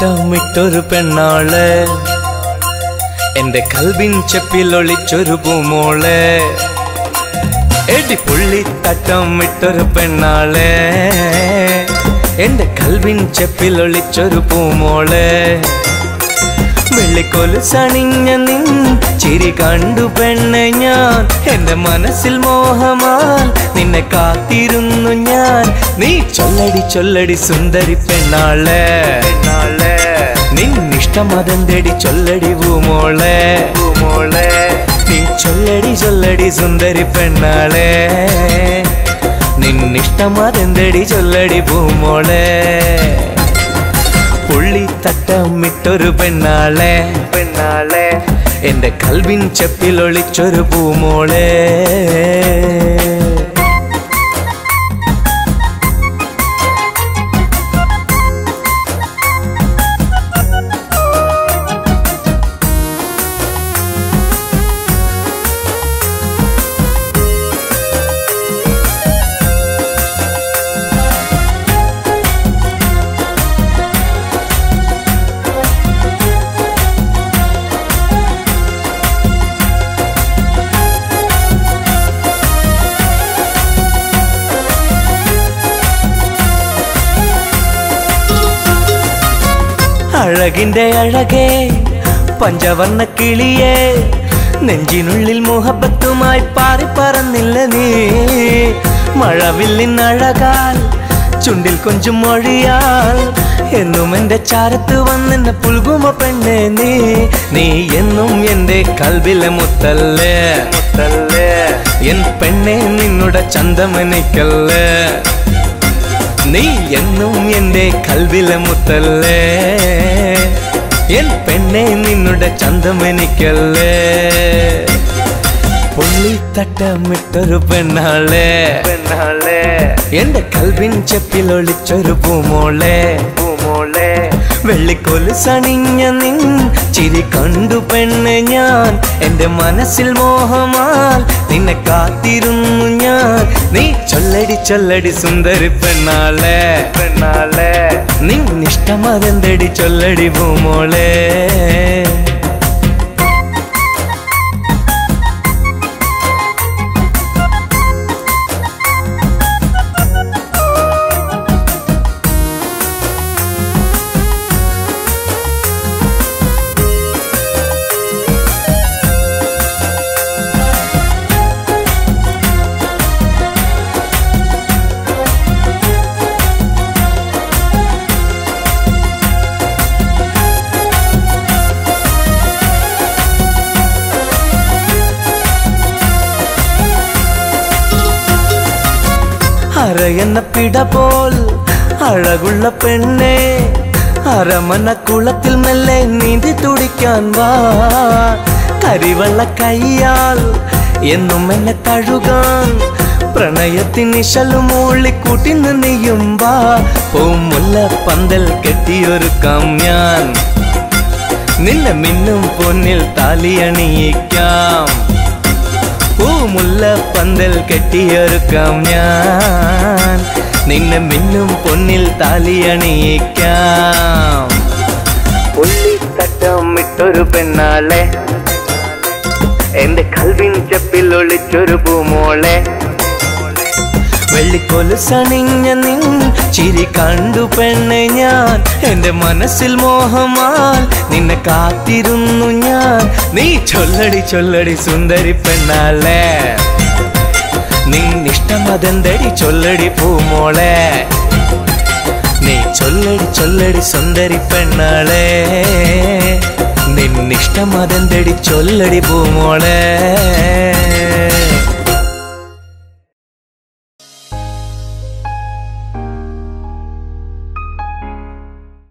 തട്ടമിട്ടൊരു പെണ്ണാള് എന്റെ കൽവിൻ ചെപ്പിൽ ഒളിച്ചൊരു പൂമോള് എടി പുള്ളി തട്ടമിട്ടൊരു പെണ്ണാള് എന്റെ കൽവിൻ ചെപ്പിൽ ഒളിച്ചൊരു പൂമോള് വെള്ളിക്കൊലു സണിഞ്ഞ നിൻ ചിരി കണ്ടു പെണ്ണെ ഞാൻ എന്റെ മനസ്സിൽ മോഹമാൽ നിന്നെ കാത്തിരുന്നു ഞാൻ നീ ചൊല്ലടി ചൊല്ലടി സുന്ദരി പെണ്ണാളെ പെണ്ണാളെ നിന്നിഷ്ടം അതെന്തടി ചൊല്ലടി പൂമോളെ പൂമോളെ നീ ചൊല്ലടി ചൊല്ലടി സുന്ദരി പെണ്ണാളെ നിന്നിഷ്ടം അതെന്തടി ചൊല്ലടി പൂമോളെ പുള്ളി തട്ടമിട്ടൊരു പെണ്ണാളെ പെണ്ണാളെ എന്റെ കൽവിൻ ചെപ്പിൽ ഒളിച്ചൊരു പൂമോളെ അഴകിന്റെ അഴകേ പഞ്ചവർണ്ണ കിളിയേ നെഞ്ചിനുള്ളിൽ മുഹബത്തുമായി പാറി പറന്നില്ല നീ മഴവില്ലിൻ അഴകാൽ ചുണ്ടിൽ കൊഞ്ചും മൊഴിയാൽ എന്നും എന്റെ ചാരത്ത് വന്നെന്നെ പുൽകുമ പെണ്ണെ നീ നീ എന്നും എന്റെ കൽവിലെ മുത്തല്ലേ മുത്തല്ലേ എൻ പെണ്ണെ നിന്നുടെ ചന്തമനിക്കല്ലേ നീ എന്നും എന്റെ കൽവിലെ മുത്തല്ലേ എൻ പെണ്ണെ നിന്നുടെ ചന്തമെനിക്കല്ലേ പുള്ളിത്തട്ടമിട്ടൊരു പെണ്ണാളെ പെണ്ണാളെ എന്റെ കൽവിൻ ചെപ്പിൽ ഒളിച്ചൊരു പൂമോളെ പൂമോളെ വെള്ളിക്കൊലു സണിഞ്ഞ നിൻ ചിരി കണ്ടു പെണ്ണ് ഞാൻ എന്റെ മനസ്സിൽ മോഹമാൽ നിന്നെ കാത്തിരുന്നു ഞാൻ നീ ചൊല്ലടി ചൊല്ലടി സുന്ദരി പെണ്ണാളെ പെണ്ണാളെ നിന്നിഷ്ടം അതെന്തടി ചൊല്ലടി പൂമോളെ അരയെന്ന പിട പോൽ അഴകുള്ള പെണ്ണെ അരമന കുളത്തിൽ മെല്ലെ നീന്തി തുടിക്കാൻ വാ കരിവള്ള കയ്യാൽ എന്നും എന്നെ തഴുകാൻ പ്രണയത്തിന് ഇശലും മൂളിക്കൂട്ടിന്ന് നീയും വാ പൂമുല്ല പന്തൽ കെട്ടിയൊരുക്കാം ഞാൻ നിന്നെ മിന്നും പൊന്നിൽ താലിയണിയിക്കാം പൂമുല്ല പന്തൽ കെട്ടിയൊരുക്കാം ഞാൻ നിന്നെ മിന്നും പൊന്നിൽ താലിയണിയിക്കാം പുള്ളിത്തട്ടം ഇട്ടൊരു പെണ്ണാളെ എന്റെ കൽവിൻ ചെപ്പിൽ ഒളിച്ചൊരു പൂമോളെ വെള്ളിക്കൊലു സണിഞ്ഞ നിൻ ചിരി കണ്ടു പെണ്ണെ ഞാൻ എന്റെ മനസ്സിൽ മോഹമാൽ നിന്നെ കാത്തിരുന്നു ഞാൻ നീ ചൊല്ലടി ചൊല്ലടി സുന്ദരി പെണ്ണാളെ നിന്നിഷ്ടം അതെന്തടി ചൊല്ലടി പൂമോളെ നീ ചൊല്ലടി ചൊല്ലടി സുന്ദരി പെണ്ണാളെ നിന്നിഷ്ടം അതെന്തടി ചൊല്ലടി പൂമോളെ